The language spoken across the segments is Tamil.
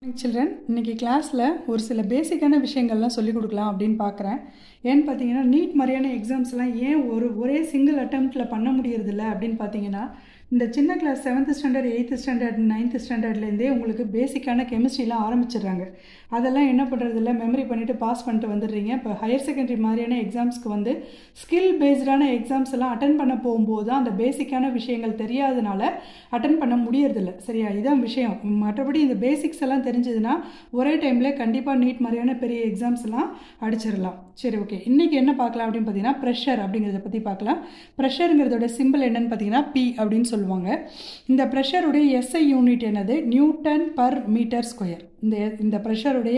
சில்ட்ரன் இன்னைக்கு கிளாஸில் ஒரு சில பேசிக்கான விஷயங்கள்லாம் சொல்லிக் கொடுக்கலாம் அப்படின்னு பார்க்குறேன் ஏன்னு பார்த்தீங்கன்னா நீட் மாதிரியான எக்ஸாம்ஸ்லாம் ஏன் ஒரு ஒரே சிங்கிள் அட்டம்ப்டில் பண்ண முடியறதில்ல அப்படின்னு பார்த்தீங்கன்னா இந்த சின்ன class seventh standard eighth standard ninth ஸ்டாண்டர்ட்லேருந்தே உங்களுக்கு பேசிக்கான கெமிஸ்ட்ரிலாம் ஆரம்பிச்சிடுறாங்க அதெல்லாம் என்ன பண்ணுறதில்ல மெமரி பண்ணிவிட்டு பாஸ் பண்ணிட்டு வந்துடுறீங்க இப்போ ஹையர் செகண்டரி மாதிரியான எக்ஸாம்ஸ்க்கு வந்து ஸ்கில் பேஸ்டான எக்ஸாம்ஸ் எல்லாம் அட்டன் பண்ண போகும்போது தான் அந்த பேசிக்கான விஷயங்கள் தெரியாதனால அட்டன் பண்ண முடியறதில்ல சரியா இதான் விஷயம் மற்றபடி இந்த பேசிக்ஸ் எல்லாம் தெரிஞ்சதுன்னா ஒரே டைமில் கண்டிப்பாக நீட் மாதிரியான பெரிய எக்ஸாம்ஸ் எல்லாம் அடிச்சிடலாம் சரி ஓகே இன்றைக்கி என்ன பார்க்கலாம் அப்படின்னு பார்த்தீங்கன்னா ப்ரெஷர் அப்படிங்கிறத பற்றி பார்க்கலாம் ப்ரெஷருங்கிறதோட சிம்பிள் என்னன்னு பார்த்தீங்கன்னா பி அப்படின்னு சொல்லுவாங்க இந்த ப்ரெஷருடைய எஸ்ஐ யூனிட் என்னது நியூட்டன் பர் மீட்டர் ஸ்கொயர் இந்த இந்த ப்ரெஷருடைய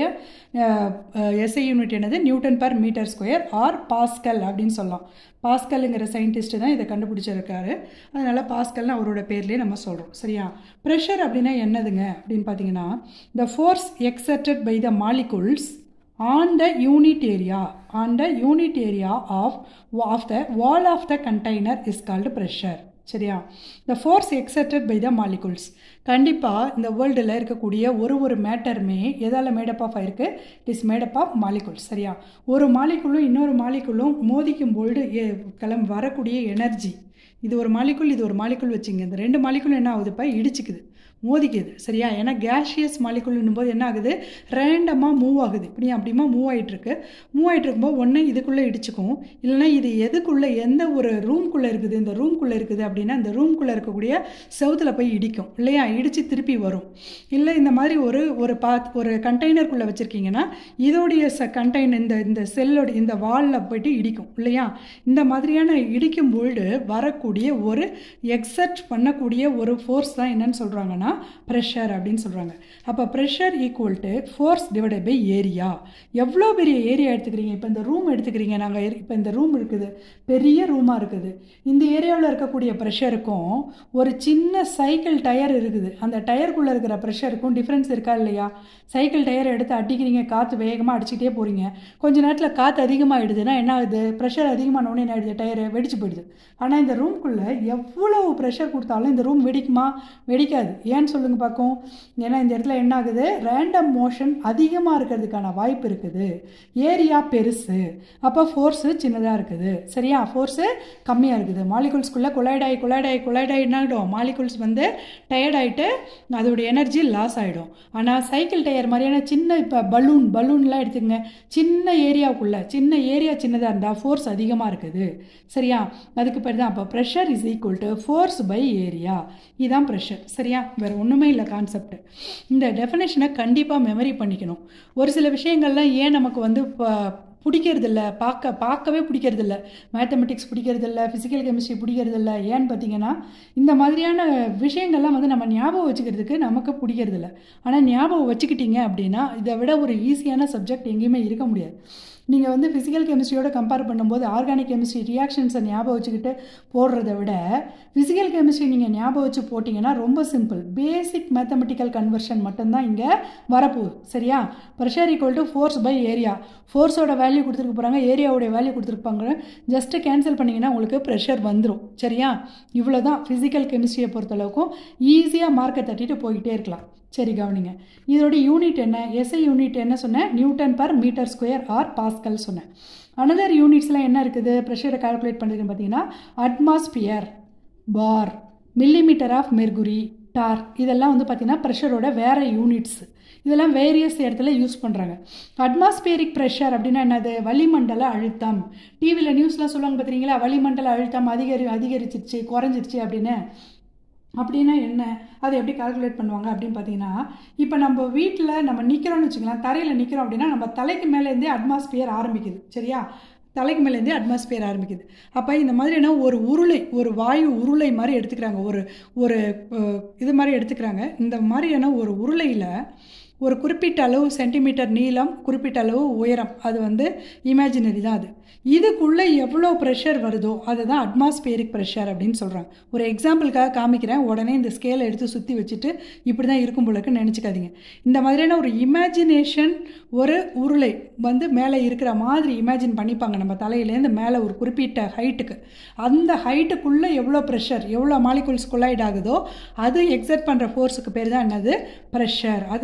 எஸ்ஐ யூனிட் என்னது newton per metre square or pascal அப்படின்னு சொல்லலாம் பாஸ்கலுங்கிற சயின்டிஸ்ட்டு தான் இதை கண்டுபிடிச்சிருக்காரு அதனால் பாஸ்கல்னு அவரோட பேர்லேயே நம்ம சொல்கிறோம் சரியா ப்ரெஷர் அப்படின்னா என்னதுங்க அப்படின்னு பார்த்தீங்கன்னா the force exerted by the molecules on the unit area on the unit area of of the wall of the container is called pressure சரியா the force exerted by the molecules கண்டிப்பாக இந்த வேர்ல்டில் இருக்கக்கூடிய ஒரு ஒரு மேட்டருமே எதால் மேடப் ஆஃப் ஆயிருக்கு it is made up of molecules சரியா ஒரு மாலிகுலும் இன்னொரு மாலிகுலும் மோதிக்கும் பொழுது கிளம்பி வரக்கூடிய எனர்ஜி இது ஒரு மாலிகுல் இது ஒரு மாலிகுல் வச்சுங்க இந்த ரெண்டு மாலிகுலும் என்ன ஆகுதுப்பா இடிச்சுக்குது மோதிக்குது சரியா ஏன்னா கேஷியஸ் மாலிகுல்னும் போது என்ன ஆகுது ரேண்டமாக மூவ் ஆகுது இப்படி அப்படிமா மூவ் ஆகிட்டுருக்கு மூவ் ஆகிட்டு இருக்கும்போது ஒன்று இதுக்குள்ளே இடிச்சுக்கும் இல்லைனா இது எதுக்குள்ளே எந்த ஒரு ரூம்குள்ளே இருக்குது இந்த ரூம்குள்ளே இருக்குது அப்படின்னா இந்த ரூம்குள்ளே இருக்கக்கூடிய செவுத்தில் போய் இடிக்கும் இல்லையா இடித்து திருப்பி வரும் இல்லை இந்த மாதிரி ஒரு ஒரு பாத் ஒரு கண்டெய்னருக்குள்ளே வச்சுருக்கீங்கன்னா இதோடைய ச கண்டெய்னர் இந்த இந்த செல்லோட இந்த வாலில் போயிட்டு இடிக்கும் இல்லையா இந்த மாதிரியான இடிக்கும் பொழுது வரக்கூடிய ஒரு எக்ஸட் பண்ணக்கூடிய ஒரு ஃபோர்ஸ் தான் என்னன்னு சொல்கிறாங்கன்னா ப்ரெஷர் அப்படின்னு சொல்கிறாங்க அப்போ pressure equal to force divided by area எவ்வளோ பெரிய ஏரியா எடுத்துக்கிறீங்க இப்போ இந்த ரூம் எடுத்துக்கிறீங்க நாங்கள் இப்போ இந்த ரூம் இருக்குது பெரிய ரூமாக இருக்குது இந்த ஏரியாவில் இருக்கக்கூடிய ப்ரெஷருக்கும் ஒரு சின்ன சைக்கிள் டயர் இருக்குது அந்த டயருக்குள்ளே இருக்கிற ப்ரெஷருக்கும் டிஃப்ரென்ஸ் இருக்கா இல்லையா சைக்கிள் டயர் எடுத்து அடிக்கிறீங்க காற்று வேகமாக அடிச்சுட்டே போகிறீங்க கொஞ்ச நேரத்தில் காற்று அதிகமாகிடுதுன்னா என்ன ஆகுது ப்ரெஷர் அதிகமானோடனே என்ன ஆகிடுது டயரு வெடிச்சு போயிடுது ஆனால் இந்த ரூம்குள்ளே எவ்வளோ ப்ரெஷர் கொடுத்தாலும் இந்த ரூம் வெடிக்குமா வெடிக்காது ஏன்னு சொல்லுங்கள் பார்க்கும் ஏன்னா இந்த இடத்துல என்ன ஆகுது ரேண்டம் மோஷன் அதிகமாக இருக்கிறதுக்கான வாய்ப்பு இருக்குது ஏரியா பெருசு அப்போ ஃபோர்ஸு சின்னதாக இருக்குது சரியா ஃபோர்ஸு கம்மியாக இருக்குது மாலிகுல்ஸ்குள்ளே கொலைடாய் கொலைடாய் கொலைடாய் என்ன ஆகிடும் மாலிகுல்ஸ் வந்து டயர்ட் ஆகிட்டு அதோட எனர்ஜி லாஸ் ஆகிடும் ஆனால் சைக்கிள் டயர் மாதிரியான சின்ன இப்போ பலூன் பலூன்லாம் எடுத்துக்கங்க சின்ன ஏரியாவுக்குள்ளே சின்ன ஏரியா சின்னதாக இருந்தால் ஃபோர்ஸ் அதிகமாக இருக்குது சரியா அதுக்கு பேர் தான் அப்போ pressure is equal to force by area இதுதான் ப்ரெஷர் சரியா வேறு ஒன்றுமே இல்லை கான்செப்ட் இந்த டெஃபினேஷனை கண்டிப்பாக மெமரி பண்ணிக்கணும் ஒரு சில விஷயங்கள்லாம் ஏன் நமக்கு வந்து இப்போ பிடிக்கிறதில்ல பார்க்க பார்க்கவே பிடிக்கிறதில்ல மேத்தமெட்டிக்ஸ் பிடிக்கிறதில்ல ஃபிசிக்கல் கெமிஸ்ட்ரி பிடிக்கிறதில்ல ஏன்னு பார்த்தீங்கன்னா இந்த மாதிரியான விஷயங்கள்லாம் வந்து நம்ம ஞாபகம் வச்சுக்கிறதுக்கு நமக்கு பிடிக்கிறதில்ல ஆனால் ஞாபகம் வச்சுக்கிட்டீங்க அப்படின்னா இதை விட ஒரு ஈஸியான சப்ஜெக்ட் எங்கேயுமே இருக்க முடியாது நீங்கள் வந்து ஃபிசிக்கல் கெமிஸ்ட்ரியோட கம்பேர் பண்ணும்போது ஆர்கானிக் கெமிஸ்ட்ரி ரியாக்ஷன்ஸை ஞாபகம் வச்சுக்கிட்டு போடுறத விட ஃபிசிக்கல் கெமிஸ்ட்ரி நீங்கள் ஞாபகம் வச்சு போட்டிங்கன்னா ரொம்ப சிம்பிள் பேசிக் மேத்தமெட்டிக்கல் கன்வர்ஷன் மட்டும்தான் இங்கே வரப்போகுது சரியா pressure equal to force by area ஃபோர்ஸோட வேல்யூ கொடுத்துருக்க போகிறாங்க ஏரியாவோடைய வேல்யூ கொடுத்துருப்பாங்க ஜஸ்ட்டு கேன்சல் பண்ணிங்கன்னா உங்களுக்கு ப்ரெஷர் வந்துடும் சரியா இவ்வளோ தான் ஃபிசிக்கல் கெமிஸ்ட்ரியை பொறுத்தளவுக்கும் ஈஸியாக மார்க்கை தட்டிட்டு போய்கிட்டே இருக்கலாம் சரி கவனிங்க இதோட யூனிட் என்ன எஸ்ஐ யூனிட் என்ன சொன்னேன் newton per metre square or pascal சொன்னேன் அனதர் யூனிட்ஸ்லாம் என்ன இருக்குது ப்ரெஷரை கால்குலேட் பண்ணுறதுன்னு பார்த்தீங்கன்னா atmosphere bar millimetre of mercury torr இதெல்லாம் வந்து பார்த்திங்கன்னா ப்ரெஷரோட வேறு யூனிட்ஸ் இதெல்லாம் வேரியஸ் இடத்துல யூஸ் பண்ணுறாங்க அட்மாஸ்பியரிக் ப்ரெஷர் அப்படின்னா என்னது வளிமண்டல அழுத்தம் டிவியில் நியூஸ்லாம் சொல்லுவாங்க பார்த்தீங்களா வளிமண்டல அழுத்தம் அதிகரி அதிகரிச்சிருச்சு குறைஞ்சிருச்சு அப்படின்னு அப்படின்னா என்ன அதை எப்படி கால்குலேட் பண்ணுவாங்க அப்படின்னு பார்த்தீங்கன்னா இப்போ நம்ம வீட்டில் நம்ம நிற்கிறோம்னு வச்சுக்கலாம் தரையில் நிற்கிறோம் அப்படின்னா நம்ம தலைக்கு மேலேருந்தே அட்மாஸ்பியர் ஆரம்பிக்குது சரியா தலைக்கு மேலேருந்தே அட்மாஸ்பியர் ஆரம்பிக்குது அப்போ இந்த மாதிரியான ஒரு உருளை ஒரு வாயு உருளை மாதிரி எடுத்துக்கிறாங்க ஒரு ஒரு இது மாதிரி எடுத்துக்கிறாங்க இந்த மாதிரியான ஒரு உருளையில் ஒரு குறிப்பிட்ட அளவு சென்டிமீட்டர் நீளம் குறிப்பிட்ட அளவு உயரம் அது வந்து இமேஜினரி தான் அது இதுக்குள்ளே எவ்வளோ ப்ரெஷர் வருதோ அதுதான் அட்மாஸ்பியரிக் ப்ரெஷர் அப்படின்னு சொல்கிறாங்க ஒரு எக்ஸாம்பிளுக்காக காமிக்கிறேன் உடனே இந்த ஸ்கேலை எடுத்து சுற்றி வச்சுட்டு இப்படி தான் இருக்கும் போலக்குன்னு நினச்சிக்காதீங்க இந்த மாதிரியான ஒரு இமேஜினேஷன் ஒரு உருளை வந்து மேலே இருக்கிற மாதிரி இமேஜின் பண்ணிப்பாங்க நம்ம தலையிலேருந்து மேலே ஒரு குறிப்பிட்ட ஹைட்டுக்கு அந்த ஹைட்டுக்குள்ளே எவ்வளோ ப்ரெஷர் எவ்வளோ மாலிகுல்ஸ் கொலைட் ஆகுதோ அது எக்ஸர்ட் பண்ணுற ஃபோர்ஸுக்கு பேர் தான் என்னது ப்ரெஷர் அதுதான் என்னன்னு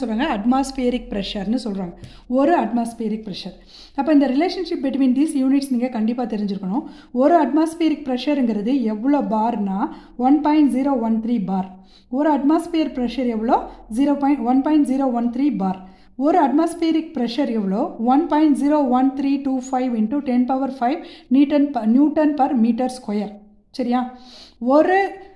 சொல்கிறாங்க அட்மாஸ்பியரிக் ப்ரெஷர்னு சொல்கிறாங்க ஒரு அட்மாஸ்பியரிக் ப்ரெஷர் அப்போ இந்த ரிலேஷன்ஷிப் பிட்வீன் தீஸ் யூனிட்ஸ் நீங்கள் கண்டிப்பாக தெரிஞ்சிருக்கணும் ஒரு அட்மாஸ்பியரிக் ப்ரெஷருங்கிறது எவ்வளோ பார்னா one point zero one three bar ஒரு அட்மாஸ்பியர் ப்ரெஷர் எவ்வளோ zero point one point zero one three bar ஒரு அட்மாஸ்பியரிக் ப்ரெஷர் எவ்வளோ one point zero one three two five into ten power five newton ப நியூட்டன் பர் மீட்டர் ஸ்கொயர் சரியா ஒரு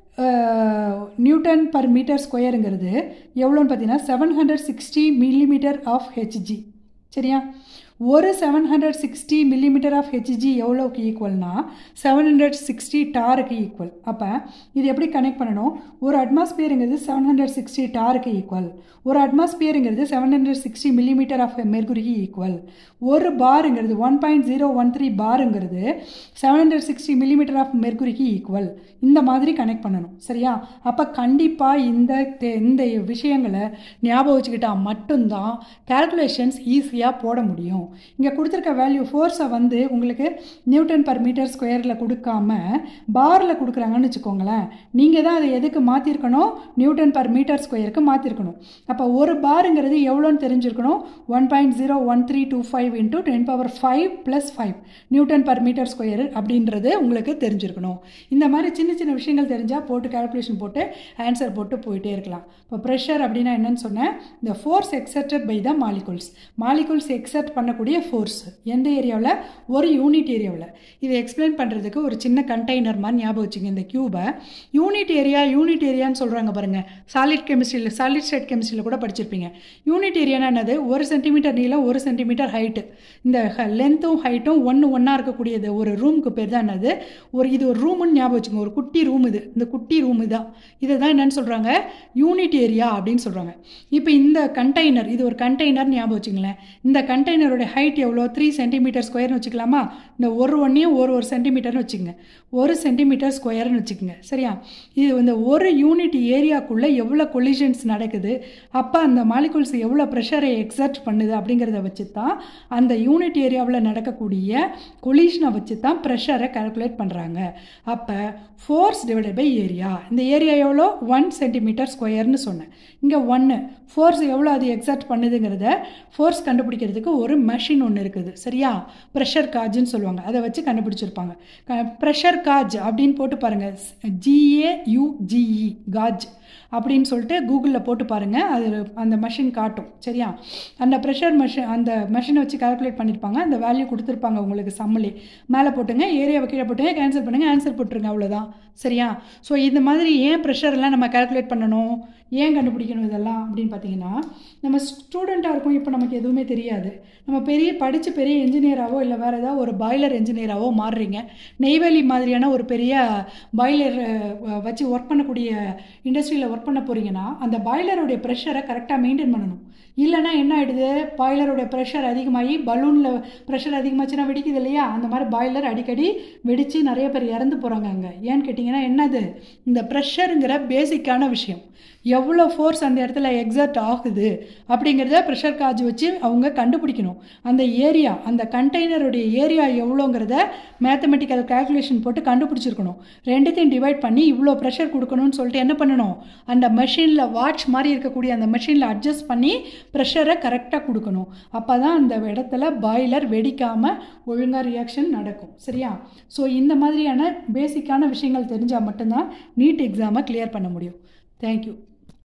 நியூட்டன் பர் மீட்டர் ஸ்கொயருங்கிறது எவ்வளோன்னு பார்த்தீங்கன்னா seven hundred sixty millimetre of HG சரியா ஒரு seven hundred sixty millimetre of HG எவ்வளோக்கு ஈக்குவல்னா செவன் ஹண்ட்ரட் சிக்ஸ்டி டாருக்கு ஈக்குவல் அப்போ இது எப்படி கனெக்ட் பண்ணணும் ஒரு அட்மாஸ்பியருங்கிறது செவன் ஹண்ட்ரட் சிக்ஸ்டி டாருக்கு ஈக்குவல் ஒரு அட்மாஸ்பியருங்கிறது seven hundred sixty millimetre of மெர்குரிக்கு ஈக்குவல் ஒரு பாருங்கிறது one point zero one three பாருங்கிறது seven hundred sixty millimetre of மெர்குரிக்கு ஈக்குவல் இந்த மாதிரி கனெக்ட் பண்ணணும் சரியா அப்போ கண்டிப்பாக இந்த இந்த விஷயங்களை ஞாபகம் வச்சுக்கிட்டால் மட்டும்தான் கேல்குலேஷன்ஸ் ஈஸியாக போட முடியும் இங்கே கொடுத்துருக்க வேல்யூ ஃபோர்ஸை வந்து உங்களுக்கு நியூட்டன் பர் மீட்டர் ஸ்கொயரில் கொடுக்காம பாரில் கொடுக்குறாங்கன்னு வச்சுக்கோங்களேன் நீங்கள் தான் அதை எதுக்கு மாற்றிருக்கணும் நியூட்டன் பர் மீட்டர் ஸ்கொயருக்கு மாற்றிருக்கணும் அப்போ ஒரு பாருங்கிறது எவ்வளோன்னு தெரிஞ்சிருக்கணும் one point zero one three two five into ten power five plus five newton per metre square அப்படின்றது உங்களுக்கு தெரிஞ்சிருக்கணும் இந்த மாதிரி சின்ன சின்ன விஷயங்கள் தெரிஞ்சால் போட்டு கால்குலேஷன் போட்டு ஆன்சர் போட்டு போயிட்டே இருக்கலாம் இப்போ ப்ரெஷர் அப்படின்னா என்னன்னு சொன்னேன் இந்த force exerted by the molecules molecules exert பண்ணக்கூடிய ஃபோர்ஸ் எந்த ஏரியாவில் ஒரு யூனிட் ஏரியாவில் இதை எக்ஸ்பிளைன் பண்ணுறதுக்கு ஒரு சின்ன கண்டெய்னர் மாதிரி ஞாபகம் வச்சுங்க இந்த க்யூபை யூனிட் ஏரியா யூனிட் ஏரியான்னு சொல்கிறாங்க பாருங்கள் சாலிட் கெமிஸ்ட்ரியில் சாலிட் ஸ்டேட் கெமிஸ்ட்ரியில் கூட படிச்சிருப்பீங்க யூனிட் ஏரியானா என்னது ஒரு சென்டிமீட்டர் நீளம் ஒரு சென்டிமீட்டர் ஹைட்டு இந்த லென்த்தும் ஹைட்டும் ஒன்று ஒன்றா இருக்கக்கூடியது ஒரு ரூமுக்கு பேர் தான் என்னது ஒரு இது ஒரு ரூமுன்னு ஞாபகம் வச்சுங்க ஒரு குட்டி ரூம் இது இந்த குட்டி ரூம் தான் இதை தான் என்னன்னு சொல்கிறாங்க யூனிட் ஏரியா அப்படின்னு சொல்கிறாங்க இப்போ இந்த கண்டெய்னர் இது ஒரு கண்டெய்னர் ஞாபகம் வச்சுங்களேன் இந்த கண்டெய்னரோட ஹைட் எவ்வளோ த்ரீ சென்டிமீட்டர் ஸ்கொயர்னு வச்சுக்கலாமா இந்த ஒரு ஒன்றையும் ஒரு ஒரு சென்டிமீட்டர்னு வச்சுக்கோங்க ஒரு சென்டிமீட்டர் ஸ்கொயர்னு வச்சுக்கோங்க சரியா இது இந்த ஒரு யூனிட் ஏரியாக்குள்ளே எவ்வளோ கொலிஷன்ஸ் நடக்குது அப்போ அந்த மாலிகுல்ஸ் எவ்வளோ ப்ரெஷரை எக்ஸர்ட் பண்ணுது அப்படிங்கிறத வச்சு தான் அந்த யூனிட் ஏரியாவில் நடக்கக்கூடிய கொலிஷனை வச்சு தான் ப்ரெஷரை கால்குலேட் பண்ணுறாங்க அப்போ ஃபோர்ஸ் டிவைடட் பை ஏரியா இந்த ஏரியா எவ்வளோ ஒன் சென்டிமீட்டர் ஸ்கொயர்னு சொன்னேன் இங்கே ஒன்று ஃபோர்ஸ் எவ்வளோ அது எக்ஸர்ட் பண்ணுதுங்கிறத ஃபோர்ஸ் கண்டுபிடிக்கிறதுக்கு ஒரு மெஷின் ஒன்று இருக்குது சரியா ப்ரெஷர் காஜ்னு சொல்லுவாங்க அதை வச்சு கண்டுபிடிச்சிருப்பாங்க ப்ரெஷர் காஜ் அப்படின்னு போட்டு பாருங்கள் ஜிஏயுஜிஇ காஜ் அப்படின்னு சொல்லிட்டு கூகுளில் போட்டு பாருங்கள் அது அந்த மெஷின் காட்டும் சரியா அந்த ப்ரெஷர் மெஷின் அந்த மெஷினை வச்சு கால்குலேட் பண்ணியிருப்பாங்க அந்த வேல்யூ கொடுத்துருப்பாங்க உங்களுக்கு சம்மளி மேலே போட்டுங்க ஏரியாவை கீழே போட்டுங்க கேன்சல் பண்ணுங்கள் ஆன்சர் போட்டுருங்க அவ்வளோதான் சரியா ஸோ இந்த மாதிரி ஏன் ப்ரெஷர்லாம் நம்ம கால்குலேட் பண்ணணும் ஏன் கண்டுபிடிக்கணும் இதெல்லாம் அப்படின்னு பார்த்தீங்கன்னா நம்ம ஸ்டூடெண்ட்டாக இருக்கும் இப்போ நமக்கு எதுவுமே தெரியாது நம்ம பெரிய படித்து பெரிய என்ஜினியராகவோ இல்லை வேறு ஏதாவது ஒரு பாய்லர் என்ஜினியராகவோ மாறுறீங்க நெய்வேலி மாதிரியான ஒரு பெரிய பாய்லர் வச்சு ஒர்க் பண்ணக்கூடிய இண்டஸ்ட்ரியில் ஒர்க் பண்ண போகிறீங்கன்னா அந்த பாய்லருடைய ப்ரெஷரை கரெக்டாக மெயின்டைன் பண்ணணும் இல்லைனா என்ன ஆகிடுது பாய்லருடைய ப்ரெஷர் அதிகமாகி பலூனில் ப்ரெஷர் அதிகமாச்சுன்னா வெடிக்குது இல்லையா அந்த மாதிரி பாய்லர் அடிக்கடி வெடித்து நிறைய பேர் இறந்து போகிறாங்க அங்கே ஏன்னு கேட்டிங்கன்னா என்னது இந்த ப்ரெஷருங்கிற பேசிக்கான விஷயம் எவ்வளோ ஃபோர்ஸ் அந்த இடத்துல எக்ஸர்ட் ஆகுது அப்படிங்கிறத ப்ரெஷர் காஜ் வச்சு அவங்க கண்டுபிடிக்கணும் அந்த ஏரியா அந்த கண்டெய்னருடைய ஏரியா எவ்வளோங்கிறத மேத்தமெட்டிக்கல் கால்குலேஷன் போட்டு கண்டுபிடிச்சிருக்கணும் ரெண்டுத்தையும் டிவைட் பண்ணி இவ்வளோ ப்ரெஷர் கொடுக்கணும்னு சொல்லிட்டு என்ன பண்ணணும் அந்த மெஷினில் வாட்ச் மாதிரி இருக்கக்கூடிய அந்த மெஷினில் அட்ஜஸ்ட் பண்ணி ப்ரெஷரை கரெக்டாக கொடுக்கணும் அப்போ தான் அந்த இடத்துல பாய்லர் வெடிக்காமல் ஒழுங்காக ரியாக்ஷன் நடக்கும் சரியா ஸோ இந்த மாதிரியான பேசிக்கான விஷயங்கள் தெரிஞ்சால் மட்டும்தான் நீட் எக்ஸாமை கிளியர் பண்ண முடியும் தேங்க்யூ